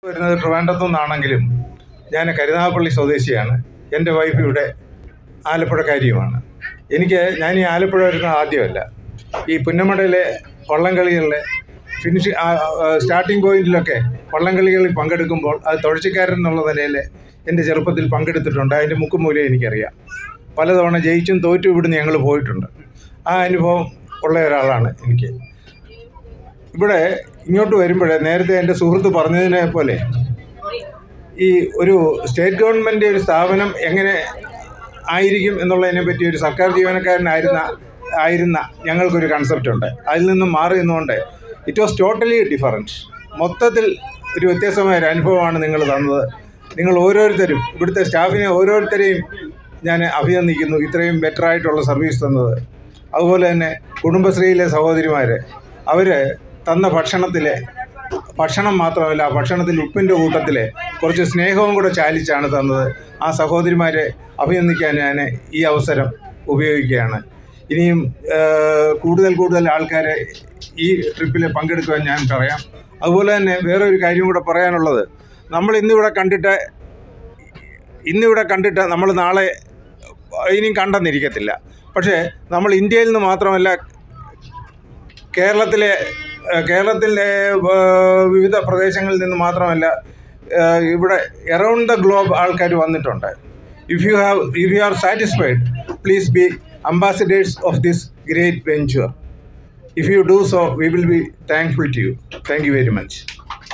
വരുന്നത് ട്രിവാൻഡ്രത്തു നിന്നാണെങ്കിലും ഞാൻ കരുനാഗപ്പള്ളി സ്വദേശിയാണ് എൻ്റെ വൈഫ് ഇവിടെ ആലപ്പുഴക്കാരിയുമാണ് എനിക്ക് ഞാൻ ഈ ആലപ്പുഴ വരുന്നത് ആദ്യമല്ല ഈ പുന്നമടയിലെ വള്ളംകളികളിലെ ഫിനിഷ് സ്റ്റാർട്ടിംഗ് പോയിന്റിലൊക്കെ വള്ളംകളികളിൽ പങ്കെടുക്കുമ്പോൾ അത് തുഴച്ചിക്കാരൻ എന്നുള്ള നിലയിൽ എൻ്റെ ചെറുപ്പത്തിൽ പങ്കെടുത്തിട്ടുണ്ട് അതിൻ്റെ മുക്കും മൂലം എനിക്കറിയാം പലതവണ ജയിച്ചും തോറ്റും ഇവിടുന്ന് ഞങ്ങൾ പോയിട്ടുണ്ട് ആ അനുഭവം ഉള്ള ഒരാളാണ് എനിക്ക് ഇവിടെ ഇങ്ങോട്ട് വരുമ്പോൾ നേരത്തെ എൻ്റെ സുഹൃത്ത് പറഞ്ഞതിനെ പോലെ ഈ ഒരു സ്റ്റേറ്റ് ഗവൺമെൻറ് ഒരു സ്ഥാപനം എങ്ങനെ ആയിരിക്കും എന്നുള്ളതിനെ പറ്റി ഒരു സർക്കാർ ജീവനക്കാരനായിരുന്ന ആയിരുന്ന ഞങ്ങൾക്കൊരു കൺസെപ്റ്റ് ഉണ്ട് അതിൽ നിന്നും മാറി നിന്നുകൊണ്ട് ഇറ്റ് വാസ് ടോട്ടലി ഡിഫറൻറ്റ് മൊത്തത്തിൽ ഒരു വ്യത്യസ്തമായ ഒരു അനുഭവമാണ് നിങ്ങൾ തന്നത് നിങ്ങൾ ഓരോരുത്തരും ഇവിടുത്തെ സ്റ്റാഫിനെ ഓരോരുത്തരെയും ഞാൻ അഭിനന്ദിക്കുന്നു ഇത്രയും ബെറ്ററായിട്ടുള്ള സർവീസ് തന്നത് അതുപോലെ തന്നെ കുടുംബശ്രീയിലെ സഹോദരിമാർ അവർ തന്ന ഭക്ഷണത്തിലെ ഭക്ഷണം മാത്രമല്ല ആ ഭക്ഷണത്തിൽ ഉപ്പിൻ്റെ കൂട്ടത്തിൽ കുറച്ച് സ്നേഹവും കൂടെ ചാലിച്ചാണ് തന്നത് ആ സഹോദരിമാരെ അഭിനന്ദിക്കാൻ ഞാൻ ഈ അവസരം ഉപയോഗിക്കുകയാണ് ഇനിയും ആ, കൂടുതൽ കൂടുതൽ ആൾക്കാരെ ഈ ട്രിപ്പിൽ പങ്കെടുക്കുവാൻ ഞാൻ പറയാം അതുപോലെ തന്നെ വേറെ ഒരു കാര്യം കൂടെ പറയാനുള്ളത് നമ്മൾ ഇന്നിവിടെ കണ്ടിട്ട് ഇന്നിവിടെ കണ്ടിട്ട് നമ്മൾ നാളെ ഇനിയും കണ്ടെന്നിരിക്കത്തില്ല പക്ഷേ നമ്മൾ ഇന്ത്യയിൽ നിന്ന് മാത്രമല്ല കേരളത്തിലെ ഏഹ് കേരളത്തിലെ ഏഹ് വിവിധ പ്രദേശങ്ങളിൽ നിന്ന് മാത്രമല്ല ഏഹ് ഇവിടെ എറൗണ്ട് ദ ഗ്ലോബ് ആൾക്കാർ വന്നിട്ടുണ്ട് if you have if you are satisfied please be ambassadors of this great venture if you do so we will be thankful to you thank you very much